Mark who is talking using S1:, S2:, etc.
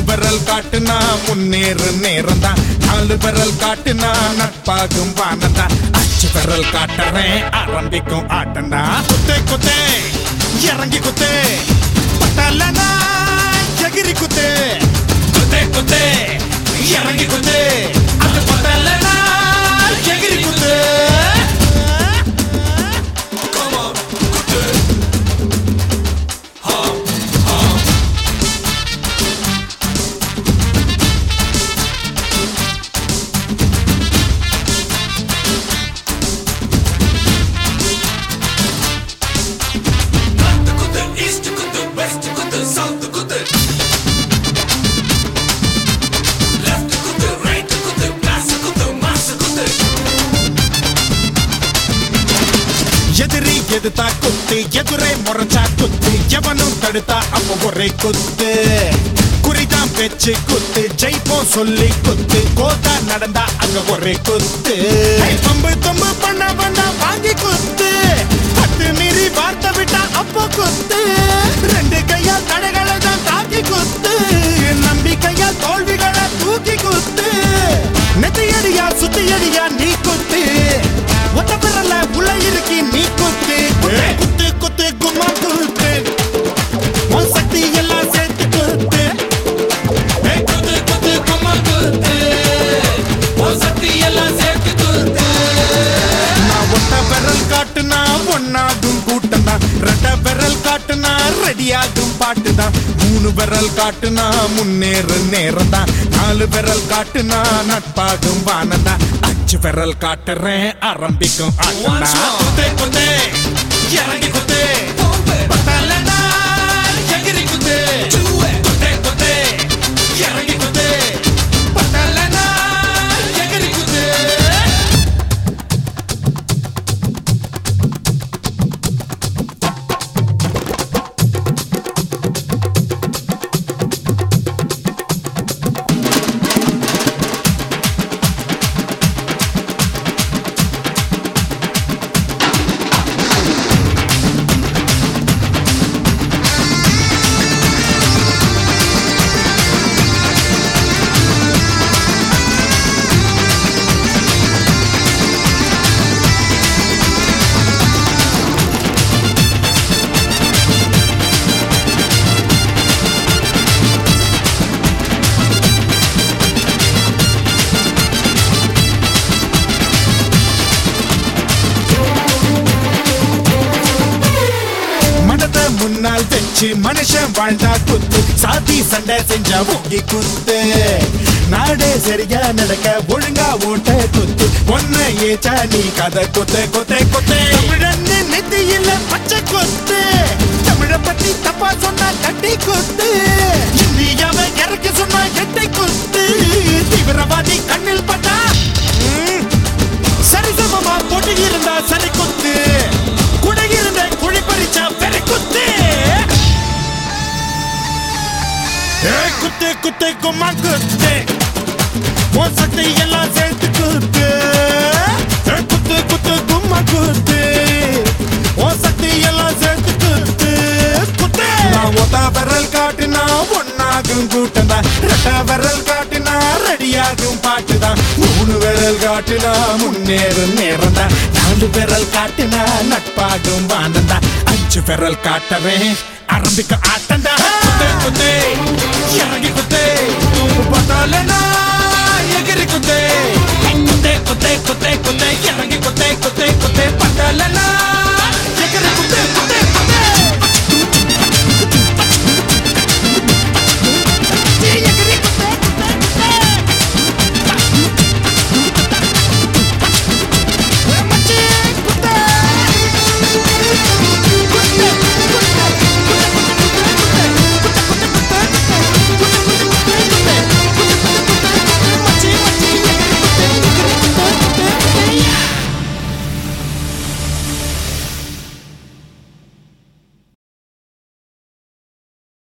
S1: மூணு விரல் காட்டுனா முன்னேறு நேரம் தான் நாலு விரல் காட்டுனா நட்பாகும் வானந்தா அஞ்சு விரல் காட்டுறேன் ஆரம்பிக்கும் ஆட்டண்டா குத்தே குத்தே இறங்கி குத்தே பட்டலனா எகிரி குத்தே குத்தே குத்தே இறங்கி குத்தே அது பட்டலனா எகிரி குத்தே Come on, குத்து
S2: North குத்து ஈஸ்ட் குத்து வெஸ்ட் குத்து சவுத் குத்து லெஃப்ட் குத்து ரைட் குத்து கிளாஸ் குத்து மாஸ் குத்து
S1: எதிரி எதுத்தா குத்து எதிரே முறைச்சா குத்து எவனும் தடுத்தா அப்ப ஒரே குத்து குறிதான் பேச்சு குத்து ஜெயிப்போம் சொல்லி குத்து கோதா நடந்தா அங்க ஒரே குத்து ஐ, பம்பு தொம்பு பண்ண வேண்டாம் வாங்கி குத்து பத்து மீறி வார்த்தை விட்டா அப்போ குத்து ரெண்டு கையா தடைகளை தான் தாக்கி குத்து நம்பிக்கையா தோல்விகளை தூக்கி குத்து நெத்தியடியா சுத்தியடியா நீ குத்து ஒத்த பிறல உள்ள இருக்கி நீ குத்து குத்து குத்து குத்து கும்மா குத்து உன் சக்தி எல்லாம் சேர்த்து குத்து
S2: ஏய் குத்து குத்து கும்மா குத்து உன் சக்தி எல்லாம் சேர்த்து குத்து
S1: நான் ஒத்த விரல் காட்டுனா ஒன்னாகும் கூட்டம் தான் ரெட்ட விரல் காட்டுனா ரெடியாகும் பாட்டு தான் மூணு விரல் காட்டுனா முன்னேறு நேரம் தான் நாலு விரல் காட்டுனா நட்பாகும் வானம் தான் அஞ்சு விரல் காட்டுறேன் ஆரம்பிக்கும் ஆட்டம்
S2: Once more.
S1: குத்தே குத்தே இறங்கி குத்தே பத்தலனா எகிரி குத்தே
S2: Do it.
S1: குத்தே குத்தே இறங்கி குத்தே பத்தலனா எகிரி குத்தே மனதை முன்னால் வச்சு மனுஷன் வாழ்ந்தா குத்து சாதி சண்டை செஞ்சா ஓங்கி குத்து நாடே சரியா நடக்க ஒழுங்கா ஓட்ட குத்து ஒன்ன ஏச்சா நீ கதை குத்து குத்து குத்து தமிழன் நெத்தியில பச்சை குத்து தமிழ பத்தி தப்பா சொன்னா கட்டி குத்து இந்தியாவை இறக்கி சொன்னா எட்டை குத்து தீவிரவாதி கண்ணில் பட்டா ம், சரிசமமா போட்டு இருந்தா சரி குத்து குடை இருந்த குழி பறிச்சா பெரு குத்து ஏய், குத்து குத்து கும்மா குத்து உன் சக்தி எல்லாம் சேர்த்து குத்து ஏய், குத்து குத்து கும்மா குத்து உன் சக்தி எல்லாம் சேர்த்து குத்து குத்து நான் ஒத்த விரல் காட்டினா ஒன்னாகும் கூட்டம் தான் ரெட்ட விரல் காட்டினா ரெடியாகும் பாட்டு தான் மூணு விரல் காட்டினா முன்னேறும் நேரம் தான் நாலு விரல் காட்டினா நட்பாகும் வானம் தான் அஞ்சு விரல் காட்டவே ஆரம்பிக்க ஆட்டண்டா குத்தே குத்தே இறங்கி குத்தே பத்தாலனா எகிரி குத்தே குத்தே குத்தே குத்தே